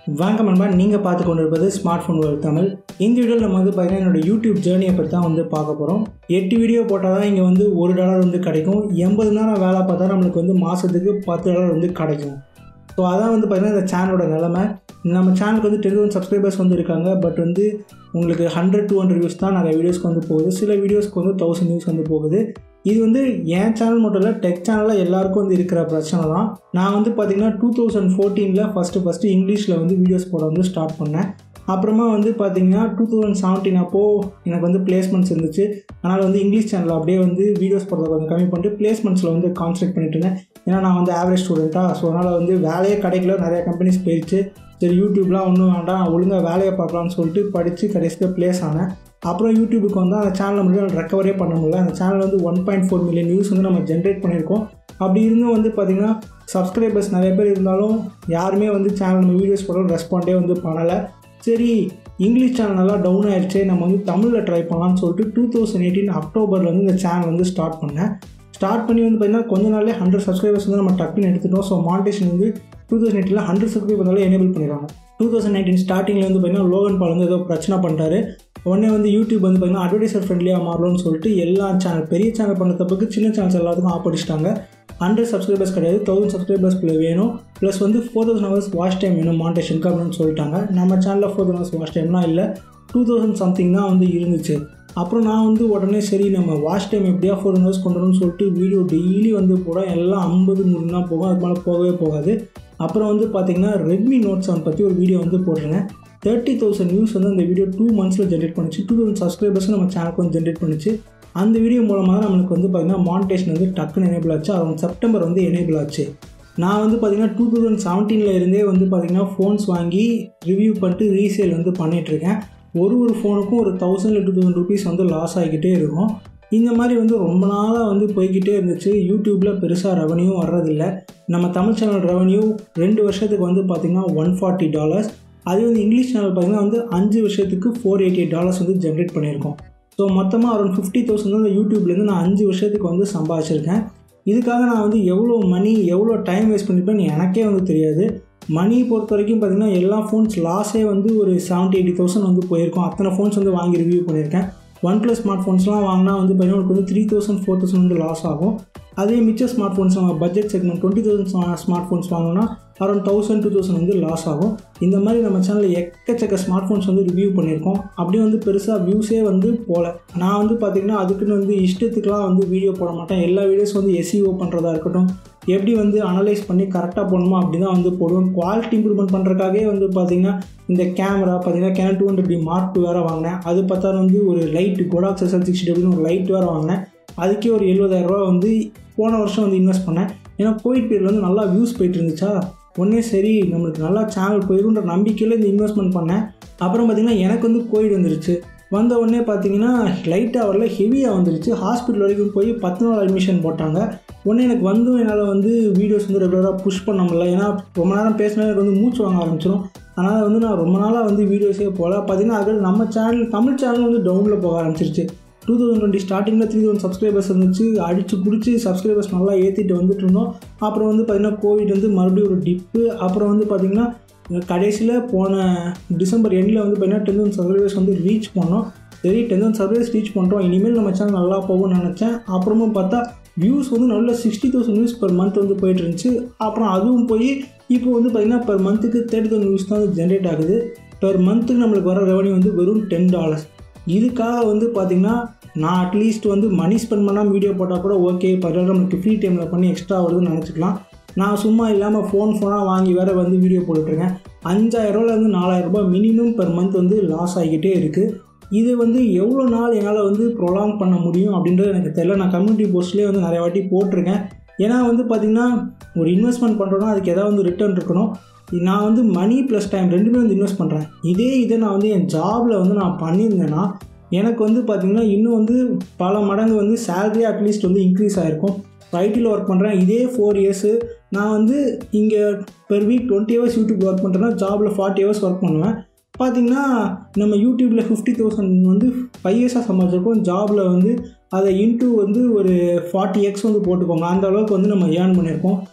வணக்கம் நண்பா நீங்கள் பார்த்து கொண்டு இருப்பது ஸ்மார்ட் ஃபோன் வேர்ல்ட் தமிழ் இந்த வீடியோவில் நம்ம வந்து பார்த்தீங்கன்னா என்னோட யூடியூப் ஜேர்னியை பற்றி தான் வந்து பார்க்க போகிறோம் எட்டு வீடியோ போட்டால் தான் இங்கே வந்து ஒரு டாலர் வந்து கிடைக்கும் எண்பது நேரம் வேலை பார்த்தா நம்மளுக்கு வந்து மாதத்துக்கு பத்து டாலர் வந்து கிடைக்கும் ஸோ அதான் வந்து பார்த்தீங்கன்னா இந்த சேனலோட நிலமை நம்ம சேனலுக்கு வந்து டென் தௌசண்ட் சப்ஸ்கிரைபர்ஸ் வந்து இருக்காங்க பட் வந்து உங்களுக்கு ஹண்ட்ரட் டூ ஹண்ட்ரட் வியூஸ் தான் நிறைய வீடியோஸ்க்கு வந்து போகுது சில வீடியோஸ்க்கு வந்து தௌசண்ட் வியூஸ் வந்து போகுது இது வந்து என் சேனல் மட்டும் இல்லை டெக் சேனலில் எல்லாருக்கும் வந்து இருக்கிற பிரச்சனை தான் நான் வந்து பார்த்திங்கன்னா டூ தௌசண்ட் ஃபோர்டீனில் ஃபஸ்ட்டு ஃபஸ்ட்டு இங்கிலீஷில் வந்து வீடியோஸ் போட வந்து ஸ்டார்ட் பண்ணேன் அப்புறமா வந்து பார்த்திங்கன்னா டூ தௌசண்ட் செவன்டீன் அப்போது எனக்கு வந்து பிளேஸ்மெண்ட்ஸ் இருந்துச்சு அதனால் வந்து இங்கிலீஷ் சேனலில் அப்படியே வந்து வீடியோஸ் போடுறத கொஞ்சம் கம்மி பண்ணிட்டு பிளேஸ்மெண்ட்ஸில் வந்து கான்சன்ட்ரேட் பண்ணிட்டு இருந்தேன் ஏன்னா நான் வந்து ஆவரேஜ் ஸ்டூடெண்ட்டாக ஸோ அதனால் வந்து வேலையே கிடைக்கல நிறையா கம்பெனிஸ் போயிடுச்சு சரி யூடியூப்லாம் ஒன்றும் வேண்டாம் ஒழுங்காக வேலையை பார்க்கலாம்னு சொல்லிட்டு படித்து கடைசியில் ப்ளேஸ் ஆனேன் அப்புறம் யூடியூபுக்கு வந்து அந்த சேனலை மட்டும் ரெக்கவரே பண்ண முடியல அந்த சேனல் வந்து one point four million views வந்து நம்ம ஜென்ரேட் பண்ணியிருக்கோம் அப்படி இருந்தும் வந்து பார்த்திங்கன்னா சப்ஸ்கிரைபர்ஸ் நிறைய பேர் இருந்தாலும் யாருமே வந்து சேனல் நம்ம வீடியோஸ் போட ரெஸ்பாண்டே வந்து பண்ணலை சரி இங்கிலீஷ் சேனல் நல்லா டவுன் ஆயிடுச்சு நம்ம வந்து தமிழில் ட்ரை பண்ணலாம்னு சொல்லிட்டு டூ தௌசண்ட் எயிட்டீன் அக்டோபரில் வந்து இந்த சேனல் வந்து ஸ்டார்ட் பண்ணேன் ஸ்டார்ட் பண்ணி வந்து பார்த்திங்கன்னா கொஞ்ச நாள்லேயே ஹண்ட்ரட் சப்ஸ்கிரைபர்ஸ் வந்து நம்ம டக்குன்னு எடுத்துட்டோம் ஸோ மானிட்டேஷன் வந்து டூ தௌசண்ட் எயிட்டில் ஹண்ட்ரட் சப்ஸ்கிரைபர் வந்தாலும் எனேபிள் பண்ணிடுவாங்க டூ தௌசண்ட் நைன்டீன் ஸ்டார்டிங்கில் வந்து பார்த்திங்கன்னா லோகன் பால் வந்து ஏதோ பிரச்சனை பண்ணிட்டாரு உடனே வந்து யூடியூப் வந்து பார்த்திங்கன்னா அட்வர்டைசர் ஃப்ரெண்ட்லியாக மாறணும்னு சொல்லிட்டு எல்லா சேனல் பெரிய சேனல் பண்ண தப்புக்கு சின்ன சேனல்ஸ் எல்லாத்துக்கும் ஆப் அடிச்சிட்டாங்க ஹண்ட்ரட் சப்ஸ்கிரைபர்ஸ் கிடையாது தௌசண்ட் சப்ஸ்கிரைபர்ஸ்க்குள்ள வேணும் ப்ளஸ் வந்து four thousand hours watch time வேணும் மானிட்டேஷனுக்கு அப்படின்னு சொல்லிட்டாங்க நம்ம சேனலில் ஃபோர் தௌசண்ட் ஹவர்ஸ் வாட்ச் டைம்லாம் இல்லை டூ தௌசண்ட் சம்திங் தான் வந்து இருந்துச்சு அப்புறம் நான் வந்து உடனே சரி நம்ம வாட்ச் டைம் எப்படியா ஃபோர் ஹவர்ஸ் கொண்டு வரணும்னு சொல்லிட்டு வீடியோ டெய்லி வந்து போட எல்லாம் ஐம்பது நூறு தான் போகும் அதுக்கு மேலே போகவே போகாது அப்புறம் வந்து பார்த்திங்கன்னா ரெட்மி நோட் செவன் பற்றி ஒரு வீடியோ வந்து போட்டிருந்தேன் தேர்ட்டி தௌசண்ட் வியூஸ் வந்து அந்த வீடியோ டூ மந்த்ஸில் ஜென்ரேட் பண்ணிச்சு டூ தௌசண்ட் சப்ஸ்கிரைபர்ஸ் நம்ம சேனலுக்கு வந்து ஜென்ரேட் பண்ணிச்சு அந்த வீடியோ மூலமாக நம்மளுக்கு வந்து பார்த்திங்கன்னா மானிட்டேஷன் வந்து டக்குன்னு எனேபிள் ஆச்சு அரௌண்ட் செப்டம்பர் வந்து எனேபிள் ஆச்சு நான் வந்து பார்த்திங்கன்னா டூ தௌசண்ட் செவன்டீனில் இருந்தே வந்து பார்த்திங்கன்னா ஃபோன்ஸ் வாங்கி ரிவ்யூ பண்ணிட்டு ரீசேல் வந்து பண்ணிகிட்ருக்கேன் ஒரு ஒரு ஃபோனுக்கும் ஒரு தௌசண்ட் டூ தௌசண்ட் ருபீஸ் வந்து லாஸ் ஆகிக்கிட்டே இருக்கும் இந்த மாதிரி வந்து ரொம்ப நாளாக வந்து போய்கிட்டே இருந்துச்சு யூடியூப்பில் பெருசாக ரெவன்யூ வர்றதில்ல நம்ம தமிழ் சேனல் ரெவன்யூ ரெண்டு வருஷத்துக்கு வந்து பார்த்திங்கன்னா ஒன் ஃபார்ட்டி டாலர்ஸ் அதே வந்து இங்கிலீஷ் சேனல் பார்த்திங்கன்னா வந்து அஞ்சு வருஷத்துக்கு ஃபோர் எயிட்டி எயிட் டாலர்ஸ் வந்து ஜென்ரேட் பண்ணியிருக்கோம் ஸோ மொத்தமாக அரௌண்ட் ஃபிஃப்டி தௌசண்ட் வந்து யூடியூப்லேருந்து நான் அஞ்சு வருஷத்துக்கு வந்து சம்பாதிச்சிருக்கேன் இதுக்காக நான் வந்து எவ்வளோ மணி எவ்வளோ டைம் வேஸ்ட் பண்ணிப்பேன்னு எனக்கே வந்து தெரியாது மணி பொறுத்த வரைக்கும் பார்த்திங்கன்னா எல்லா ஃபோன்ஸ் லாஸே வந்து ஒரு செவன்ட்டி எயிட்டி தௌசண்ட் வந்து போயிருக்கும் அத்தனை ஃபோன்ஸ் வந்து வாங்கி ரிவ்யூ பண்ணியிருக்கேன் ஒன் ப்ளஸ் ஸ்மார்ட் ஃபோன்ஸ்லாம் வாங்கினா வந்து பார்த்தீங்கன்னா உங்களுக்கு வந்து த்ரீ தௌசண்ட் ஃபோர் தௌசண்ட் வந்து லாஸ் ஆகும் அதே மிச்ச ஸ்மார்ட் ஃபோன்ஸ் நம்ம budget segment twenty thousand smart phones வாங்கினா அரௌண்ட் தௌசண்ட் டூ தௌசண்ட் வந்து லாஸ் ஆகும் இந்த மாதிரி நம்ம சேனலில் எக்கச்சக்க ஸ்மார்ட் ஃபோன்ஸ் வந்து ரிவ்யூ பண்ணியிருக்கோம் அப்படியே வந்து பெருசாக வியூஸே வந்து போகல நான் வந்து பார்த்திங்கன்னா அதுக்குன்னு வந்து இஷ்டத்துக்குலாம் வந்து வீடியோ போட மாட்டேன் எல்லா வீடியோஸ் வந்து எஸ்இஓ பண்ணுறதா இருக்கட்டும் எப்படி வந்து அனலைஸ் பண்ணி கரெக்டாக போடணுமோ அப்படி தான் வந்து போடுவோம் குவாலிட்டி இம்ப்ரூவ்மெண்ட் பண்ணுறக்காகவே வந்து பார்த்திங்கன்னா இந்த கேமரா பார்த்தீங்கன்னா Canon two hundred D mark two வேறு வாங்கினேன் அது பார்த்தா வந்து ஒரு light Godox SL sixty W ஒரு லைட் வேறு வாங்கினேன் அதுக்கே ஒரு எழுபதாயிரரூவா வந்து போன வருஷம் வந்து இன்வெஸ்ட் பண்ணேன் ஏன்னா கோவிட் பீரியட் வந்து நல்லா வியூஸ் போயிட்டு இருந்துச்சா ஒன்றே சரி நம்மளுக்கு நல்லா சேனல் போயிருன்ற நம்பிக்கையில் இந்த இன்வெஸ்ட்மெண்ட் பண்ணேன் அப்புறம் பார்த்திங்கன்னா எனக்கு வந்து கோவிட் வந்துருச்சு வந்த உடனே பார்த்தீங்கன்னா லைட்டாக வரல ஹெவியாக வந்துருச்சு ஹாஸ்பிட்டல் வரைக்கும் போய் பத்து நாள் அட்மிஷன் போட்டாங்க உடனே எனக்கு வந்தும் என்னால் வந்து வீடியோஸ் வந்து ரெகுலராக புஷ் பண்ண முடியல ஏன்னா ரொம்ப நேரம் பேசினா எனக்கு வந்து மூச்சு வாங்க ஆரம்பிச்சிடும் அதனால் வந்து நான் ரொம்ப நாளாக வந்து வீடியோஸே போகல பார்த்தீங்கன்னா அது நம்ம சேனல் தமிழ் சேனல் வந்து டவுனில் போக ஆரம்பிச்சிருச்சு டூ தௌசண்ட் டுவெண்ட்டி ஸ்டார்டிங்கில் த்ரீ தௌசண்ட் சப்ஸ்கிரைபர்ஸ் இருந்துச்சு அடித்து பிடிச்சி சப்ஸ்கிரைபர்ஸ் நல்லா ஏற்றிட்டு வந்துட்டு இருந்தோம் அப்புறம் வந்து பார்த்திங்கன்னா கோவிட் வந்து மறுபடியும் ஒரு டிப்பு அப்புறம் வந்து பார்த்திங்கன்னா கடைசியில் போன டிசம்பர் எண்டில் வந்து பார்த்தீங்கன்னா டென் தௌசண்ட் சப்ஸ்கிரைபர்ஸ் வந்து ரீச் பண்ணோம் சரி டென் தௌசண்ட் சப்ஸ்கிரைபர்ஸ் ரீச் பண்ணுறோம் இனிமேல் நம்ம சேனல் நல்லா போகும்னு நினச்சேன் அப்புறமும் பார்த்தா வியூஸ் வந்து நல்ல sixty thousand views per month வந்து போயிட்டு இருந்துச்சு அப்புறம் அதுவும் போய் இப்போ வந்து பார்த்திங்கன்னா பர் மந்த்துக்கு தேர்ட்டி தௌசண்ட் வியூஸ் தான் வந்து ஜென்ரேட் ஆகுது பர் மந்த்துக்கு நம்மளுக்கு வர ரெவன்யூ வந்து வெறும் டென் டாலர்ஸ் இதுக்காக வந்து பார்த்திங்கன்னா நான் அட்லீஸ்ட் வந்து மணி ஸ்பெண்ட் பண்ணாமல் வீடியோ போட்டால் கூட ஓகே பரவாயில்ல நம்மளுக்கு ஃப்ரீ டைமில் பண்ணி எக்ஸ்ட்ரா வருதுன்னு நினச்சிக்கலாம் நான் சும்மா இல்லாமல் ஃபோன் ஃபோனாக வாங்கி வேறு வந்து வீடியோ போட்டுட்ருக்கேன் அஞ்சாயிரரூவாலேருந்து நாலாயிரரூபா மினிமம் பெர் மந்த் வந்து லாஸ் ஆகிக்கிட்டே இருக்குது இது வந்து எவ்வளோ நாள் என்னால் வந்து ப்ரொலாங் பண்ண முடியும் அப்படின்றது எனக்கு தெரியல நான் கம்யூனிட்டி போஸ்ட்லேயே வந்து நிறைய வாட்டி போட்டிருக்கேன் ஏன்னா வந்து பார்த்திங்கன்னா ஒரு இன்வெஸ்ட்மெண்ட் பண்ணுறோன்னா அதுக்கு எதாவது வந்து ரிட்டர்ன் இருக்கணும் நான் வந்து மணி ப்ளஸ் டைம் ரெண்டுமே வந்து இன்வெஸ்ட் பண்ணுறேன் இதே இதை நான் வந்து என் ஜாபில் வந்து நான் பண்ணியிருந்தேன்னா எனக்கு வந்து பார்த்திங்கன்னா இன்னும் வந்து பல மடங்கு வந்து சேலரி அட்லீஸ்ட் வந்து இன்க்ரீஸ் ஆகிருக்கும் ஐடியில் ஒர்க் பண்ணுறேன் இதே ஃபோர் இயர்ஸு நான் வந்து இங்கே per week twenty hours YouTube work பண்ணுறேன்னா ஜாபில் ஃபார்ட்டி ஹவர்ஸ் ஒர்க் பண்ணுவேன் பார்த்திங்கன்னா நம்ம யூடியூப்பில் ஃபிஃப்டி தௌசண்ட் வந்து ஃபைவ் இயர்ஸாக சம்பாதிச்சிருக்கோம் ஜாபில் வந்து அதை இன்ட்டு வந்து ஒரு ஃபார்ட்டி எக்ஸ் வந்து போட்டுக்கோங்க அந்த அளவுக்கு வந்து நம்ம ஏர்ன் பண்ணியிருக்கோம்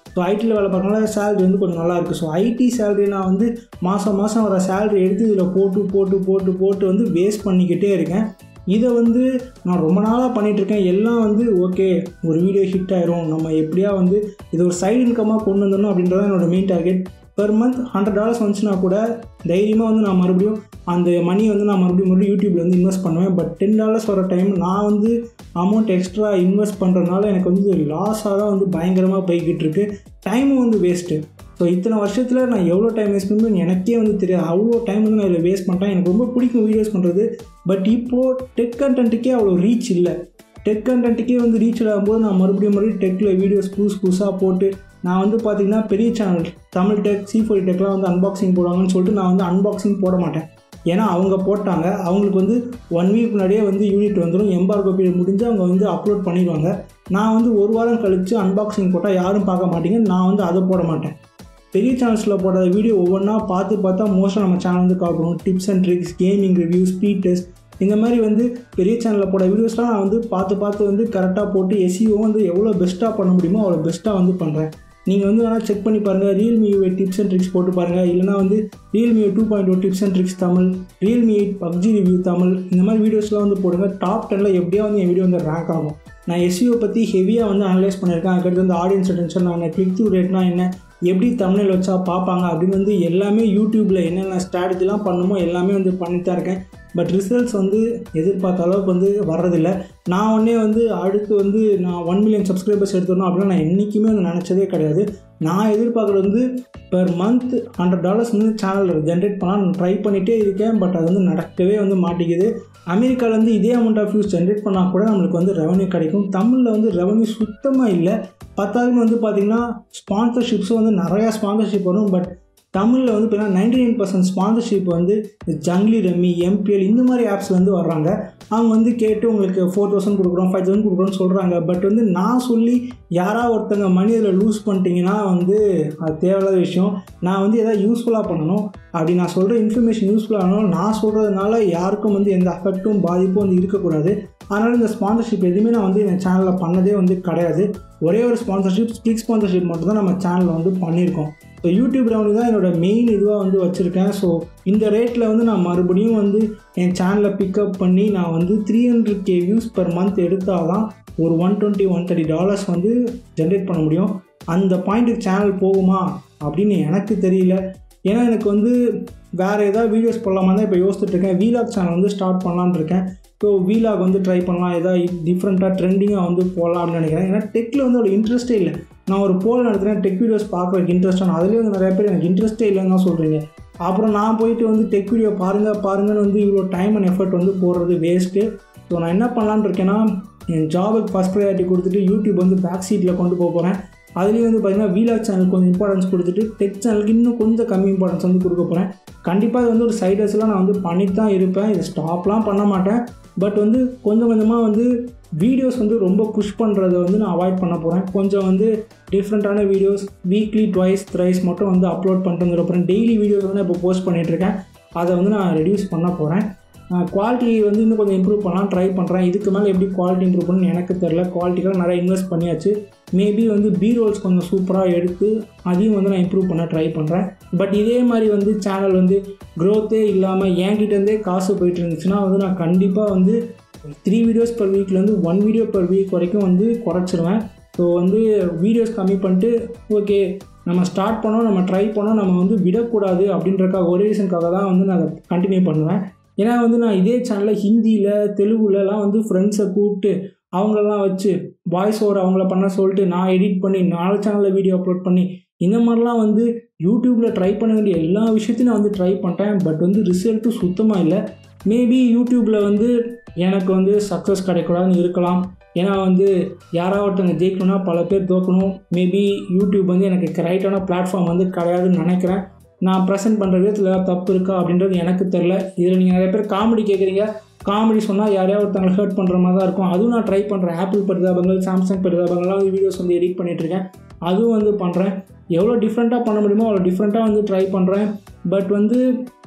ஸோ ஐடியில் வேலை பார்க்கறனால சேலரி வந்து கொஞ்சம் நல்லா இருக்குது ஸோ ஐடி சேலரி நான் வந்து மாதம் மாதம் வர சேலரி எடுத்து இதில் போட்டு போட்டு போட்டு போட்டு வந்து வேஸ்ட் பண்ணிக்கிட்டே இருக்கேன் இதை வந்து நான் ரொம்ப நாளாக பண்ணிகிட்ருக்கேன் எல்லாம் வந்து ஓகே ஒரு வீடியோ ஹிட் ஆயிரும் நம்ம எப்படியா வந்து இது ஒரு சைடு இன்கமாக கொண்டு வந்துடணும் அப்படின்றது என்னோட main target per month hundred dollars வந்துச்சுன்னா கூட தைரியமாக வந்து நான் மறுபடியும் அந்த மணி வந்து நான் மறுபடியும் மறுபடியும் யூடியூப்பில் வந்து இன்வெஸ்ட் பண்ணுவேன் பட் டென் டாலர்ஸ் வர டைம் நான் வந்து அமௌண்ட் எக்ஸ்ட்ரா இன்வெஸ்ட் பண்ணுறதுனால எனக்கு வந்து லாஸாக தான் வந்து பயங்கரமாக போய்கிட்டு இருக்கு டைமும் வந்து வேஸ்ட்டு ஸோ இத்தனை வருஷத்தில் நான் எவ்வளோ டைம் வேஸ்ட் பண்ணுவேன் எனக்கே வந்து தெரியாது அவ்வளோ டைம் வந்து நான் இதில் வேஸ்ட் பண்ணிட்டேன் எனக்கு ரொம்ப பிடிக்கும் வீடியோஸ் பண்ணுறது பட் இப்போது டெக் கண்டென்ட்டுக்கே அவ்வளோ ரீச் இல்லை டெக் கண்டென்ட்டுக்கே வந்து ரீச் ஆகும்போது நான் மறுபடியும் மறுபடியும் டெக்கில் வீடியோஸ் புதுசு புதுசாக போட்டு நான் வந்து பார்த்திங்கன்னா பெரிய channel Tamil tech C four டெக்லாம் வந்து அன்பாக்சிங் போடுவாங்கன்னு சொல்லிட்டு நான் வந்து அன்பாக்சிங் போட மாட்டேன் ஏன்னா அவங்க போட்டாங்க அவங்களுக்கு வந்து ஒன் வீக் முன்னாடியே வந்து யூனிட் வந்துடும் எம்பார்கோ பீரியட் முடிஞ்சு அவங்க வந்து அப்லோட் பண்ணிடுவாங்க நான் வந்து ஒரு வாரம் கழித்து அன்பாக்சிங் போட்டால் யாரும் பார்க்க மாட்டீங்க நான் வந்து அதை போட மாட்டேன் பெரிய சேனல்ஸில் போடுற வீடியோ ஒவ்வொன்றா பார்த்து பார்த்தா மோஸ்ட்டாக நம்ம சேனல் வந்து பார்க்கணும் tips and tricks gaming review speed test இந்த மாதிரி வந்து பெரிய சேனலில் போட வீடியோஸ்லாம் நான் வந்து பார்த்து பார்த்து வந்து கரெக்டாக போட்டு எஸ்இஓ வந்து எவ்வளோ பெஸ்ட்டாக பண்ண முடியுமோ அவ்வளோ பெஸ்ட்டாக வந்து பண்ணுறேன் நீங்கள் வந்து வேணால் செக் பண்ணி பாருங்கள் Realme U tips and tricks போட்டு பாருங்கள் இல்லைனா வந்து Realme two point O tips and tricks Tamil Realme eight PUBG review Tamil இந்த மாதிரி வீடியோஸ்லாம் வந்து போடுங்க டாப் டெனில் எப்படியா வந்து என் வீடியோ வந்து ரேங்க் ஆகும் நான் எஸ்இஓ பற்றி ஹெவியாக வந்து அனலைஸ் பண்ணியிருக்கேன் அதுக்கடுத்து வந்து ஆடியன்ஸ் அட்டென்ஷன் நான் கிளிக் த்ரூ ரேட்னா என்ன எப்படி தமிழில் வச்சா பார்ப்பாங்க அப்படின்னு வந்து எல்லாமே யூடியூப்பில் என்னென்ன ஸ்ட்ராட்டஜிலாம் பண்ணுமோ எல்லாமே வந்து பண்ணிட்டு தான் இருக்கேன் பட் ரிசல்ட்ஸ் வந்து எதிர்பார்த்த அளவுக்கு வந்து வர்றதில்ல நான் ஒன்றே வந்து அடுத்து வந்து நான் ஒன் மில்லியன் சப்ஸ்கிரைபர்ஸ் எடுத்துடணும் அப்படின்னு நான் என்றைக்குமே வந்து நினச்சதே கிடையாது நான் எதிர்பார்க்குறது வந்து பெர் மந்த் ஹண்ட்ரட் டாலர்ஸ் வந்து சேனலில் ஜென்ரேட் பண்ணலாம் நான் ட்ரை பண்ணிகிட்டே இருக்கேன் பட் அது வந்து நடக்கவே வந்து மாட்டேங்குது அமெரிக்காவிலேருந்து இதே அமௌண்ட் ஆஃப் வியூஸ் ஜென்ரேட் பண்ணால் கூட நம்மளுக்கு வந்து ரெவன்யூ கிடைக்கும் தமிழில் வந்து ரெவன்யூ சுத்தமாக இல்லை பத்தாவதுன்னு வந்து பார்த்திங்கன்னா ஸ்பான்சர்ஷிப்ஸும் வந்து நிறையா ஸ்பான்சர்ஷிப் வரும் பட் தமிழில் வந்து பார்த்தீங்கன்னா நைன்டி நைன் பர்சன்ட் ஸ்பான்சர்ஷிப் வந்து ஜங்லி ரம்மி எம்பிஎல் இந்த மாதிரி ஆப்ஸ்லேருந்து வர்றாங்க அவங்க வந்து கேட்டு உங்களுக்கு ஃபோர் தௌசண்ட் கொடுக்குறோம் ஃபைவ் தௌசண்ட் கொடுக்குறோம்னு சொல்கிறாங்க பட் வந்து நான் சொல்லி யாராவது ஒருத்தங்க மணி அதில் லூஸ் பண்ணிட்டீங்கன்னா வந்து அது தேவையில்லாத விஷயம் நான் வந்து எதாவது யூஸ்ஃபுல்லாக பண்ணணும் அப்படி நான் சொல்கிற இன்ஃபர்மேஷன் யூஸ்ஃபுல்லாக ஆனாலும் நான் சொல்கிறதுனால யாருக்கும் வந்து எந்த அஃபெக்ட்டும் பாதிப்பும் வந்து இருக்கக்கூடாது அதனால் இந்த ஸ்பான்சர்ஷிப் எதுவுமே நான் வந்து என் சேனலில் பண்ணதே வந்து கிடையாது ஒரே ஒரு ஸ்பான்சர்ஷிப் ஸ்பீக் ஸ்பான்சர்ஷிப் மட்டும் தான் நம்ம சேனலில் வந்து பண்ணியிருக்கோம் ஸோ யூடியூப் ரெவன்யூ தான் என்னோட மெயின் இதுவாக வந்து வச்சுருக்கேன் ஸோ இந்த ரேட்டில் வந்து நான் மறுபடியும் வந்து என் சேனலை பிக்கப் பண்ணி நான் வந்து three hundred K views per month எடுத்தால் தான் ஒரு one twenty one thirty dollars வந்து ஜென்ரேட் பண்ண முடியும் அந்த பாயிண்ட்டுக்கு சேனல் போகுமா அப்படின்னு எனக்கு தெரியல ஏன்னா எனக்கு வந்து வேறு ஏதாவது வீடியோஸ் போடலாமா தான் இப்போ யோசிச்சுட்டு இருக்கேன் வீலாக் சேனல் வந்து ஸ்டார்ட் பண்ணலான்னு இருக்கேன் ஸோ வீலாக் வந்து ட்ரை பண்ணலாம் ஏதாவது டிஃப்ரெண்ட்டாக ட்ரெண்டிங்காக வந்து போகலாம் அப்படின்னு நினைக்கிறேன் ஏன்னா டெக்கில் வந்து அவ்வளோ இன்ட்ரெஸ்ட்டே இல்லை நான் ஒரு போல் நடத்துகிறேன் டெக் வீடியோஸ் பார்க்குறதுக்கு இன்ட்ரெஸ்டான அதுலேயும் வந்து நிறைய பேர் எனக்கு இன்ட்ரெஸ்ட்டே இல்லைன்னு தான் சொல்கிறீங்க அப்புறம் நான் போயிட்டு வந்து டெக் வீடியோ பாருங்கள் பாருங்கன்னு வந்து இவ்வளோ டைம் அண்ட் எஃபர்ட் வந்து போடுறது வேஸ்ட்டு ஸோ நான் என்ன பண்ணலான்னு இருக்கேன்னா என் ஜாபுக்கு ஃபஸ்ட் ப்ரையாரிட்டி கொடுத்துட்டு யூடியூப் வந்து பேக் சீட்டில் கொண்டு போக போகிறேன் அதுலேயும் வந்து பார்த்திங்கன்னா வீலாக் சேனல் கொஞ்சம் இம்பார்ட்டன்ஸ் கொடுத்துட்டு டெக் சேனலுக்கு இன்னும் கொஞ்சம் கம்மி இம்பார்ட்டன்ஸ் வந்து கொடுக்க போகிறேன் கண்டிப்பாக இது வந்து ஒரு சைடர்ஸ்லாம் நான் வந்து பண்ணிட்டு தான் இருப்பேன் இதை ஸ்டாப்லாம் பண்ண மாட்டேன் பட் வந்து கொஞ்சம் கொஞ்சமாக வந்து வீடியோஸ் வந்து ரொம்ப புஷ் பண்ணுறத வந்து நான் அவாய்ட் பண்ண போகிறேன் கொஞ்சம் வந்து டிஃப்ரெண்ட்டான வீடியோஸ் வீக்லி ட்வைஸ் த்ரைஸ் மட்டும் வந்து அப்லோட் பண்ணிட்டு அப்புறம் டெய்லி வீடியோஸ் வந்து இப்போ போஸ்ட் பண்ணிகிட்ருக்கேன் அதை வந்து நான் ரெடியூஸ் பண்ண போகிறேன் குவாலிட்டி வந்து இன்னும் கொஞ்சம் இம்ப்ரூவ் பண்ணலாம் ட்ரை பண்ணுறேன் இதுக்கு மேலே எப்படி குவாலிட்டி இம்ப்ரூவ் பண்ணணும்னு எனக்கு தெரில குவாலிட்டிக்காக நிறைய இன்வெஸ்ட் பண்ணியாச்சு மேபி வந்து பி ரோல்ஸ் கொஞ்சம் சூப்பராக எடுத்து அதையும் வந்து நான் இம்ப்ரூவ் பண்ண ட்ரை பண்ணுறேன் பட் இதே மாதிரி வந்து சேனல் வந்து க்ரோத்தே இல்லாமல் என்கிட்டேருந்தே காசு போயிட்டு இருந்துச்சுன்னா வந்து நான் கண்டிப்பாக வந்து த்ரீ வீடியோஸ் பர் வீக்லேருந்து ஒன் வீடியோ பர் வீக் வரைக்கும் வந்து குறைச்சிருவேன் ஸோ வந்து வீடியோஸ் கம்மி பண்ணிட்டு ஓகே நம்ம ஸ்டார்ட் பண்ணோம் நம்ம ட்ரை பண்ணோம் நம்ம வந்து விடக்கூடாது அப்படின்றக்காக ஒரே ரீசனுக்காக தான் வந்து நான் அதை கண்டினியூ பண்ணுவேன் ஏன்னா வந்து நான் இதே சேனலில் ஹிந்தியில் தெலுங்குலலாம் வந்து ஃப்ரெண்ட்ஸை கூப்பிட்டு அவங்களெல்லாம் வச்சு வாய்ஸ் ஓவர் அவங்கள பண்ண சொல்லிட்டு நான் எடிட் பண்ணி நாலு சேனலில் வீடியோ அப்லோட் பண்ணி இந்த மாதிரிலாம் வந்து யூடியூப்பில் ட்ரை பண்ண வேண்டிய எல்லா விஷயத்தையும் நான் வந்து ட்ரை பண்ணிட்டேன் பட் வந்து ரிசல்ட்டு சுத்தமாக இல்லை மேபி யூடியூப்பில் வந்து எனக்கு வந்து சக்ஸஸ் கிடைக்கூடாதுன்னு இருக்கலாம் ஏன்னா வந்து யாராவது ஒருத்தங்க ஜெயிக்கணும்னா பல பேர் தோக்கணும் மேபி யூடியூப் வந்து எனக்கு கரெக்டான பிளாட்ஃபார்ம் வந்து கிடையாதுன்னு நினைக்கிறேன் நான் ப்ரெசென்ட் பண்ணுற விதத்தில் ஏதாவது தப்பு இருக்கா அப்படின்றது எனக்கு தெரில இதில் நீங்கள் நிறைய பேர் காமெடி கேட்குறீங்க காமெடி சொன்னால் யாரையாவது ஒருத்தங்களை ஹர்ட் பண்ணுற மாதிரி தான் இருக்கும் அதுவும் நான் ட்ரை பண்ணுறேன் ஆப்பிள் பரிதாபங்கள் சாம்சங் பரிதாபங்கள்லாம் வந்து வீடியோஸ் வந்து எடிட் பண்ணிகிட்ருக்கேன் அதுவும் வந்து பண்ணுறேன் எவ்வளோ டிஃப்ரெண்ட்டாக பண்ண முடியுமோ அவ்வளோ டிஃப்ரெண்ட்டாக வந்து ட்ரை பண்ணுறேன் பட் வந்து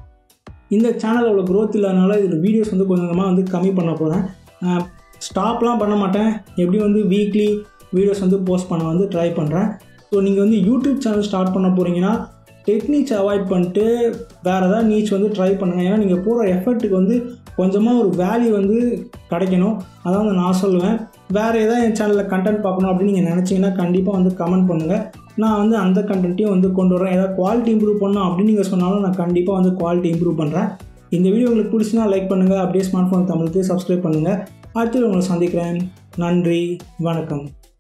இந்த சேனல் அவ்வளோ க்ரோத் இல்லாதனால இதில் வீடியோஸ் வந்து கொஞ்சம் கொஞ்சமாக வந்து கம்மி பண்ண போகிறேன் ஸ்டாப்லாம் பண்ண மாட்டேன் எப்படியும் வந்து வீக்லி வீடியோஸ் வந்து போஸ்ட் பண்ண வந்து ட்ரை பண்ணுறேன் ஸோ நீங்கள் வந்து யூடியூப் சேனல் ஸ்டார்ட் பண்ண போகிறீங்கன்னா டெக்னிக்ஸ் அவாய்ட் பண்ணிட்டு வேறு ஏதாவது நீச் வந்து ட்ரை பண்ணுங்கள் ஏன்னா நீங்கள் போகிற எஃபர்ட்டுக்கு வந்து கொஞ்சமாக ஒரு வேல்யூ வந்து கிடைக்கணும் அதான் வந்து நான் சொல்லுவேன் வேறு ஏதாவது என் சேனலில் கண்டென்ட் பார்க்கணும் அப்படின்னு நீங்கள் நினச்சிங்கன்னா கண்டிப்பாக வந்து கமெண்ட் பண்ணுங்கள் நான் வந்து அந்த கண்டென்ட்டையும் வந்து கொண்டு வரேன் ஏதாவது குவாலிட்டி இம்ப்ரூவ் பண்ணணும் அப்படின்னு நீங்கள் சொன்னாலும் நான் கண்டிப்பாக வந்து குவாலிட்டி இம்ப்ரூவ் பண்ணுறேன் இந்த வீடியோ உங்களுக்கு பிடிச்சினா லைக் பண்ணுங்கள் அப்படியே ஸ்மார்ட் ஃபோன் தமிழுக்கு சப்ஸ்கிரைப் பண்ணுங்கள் அடுத்து உங்களை சந்திக்கிறேன் நன்றி வணக்கம்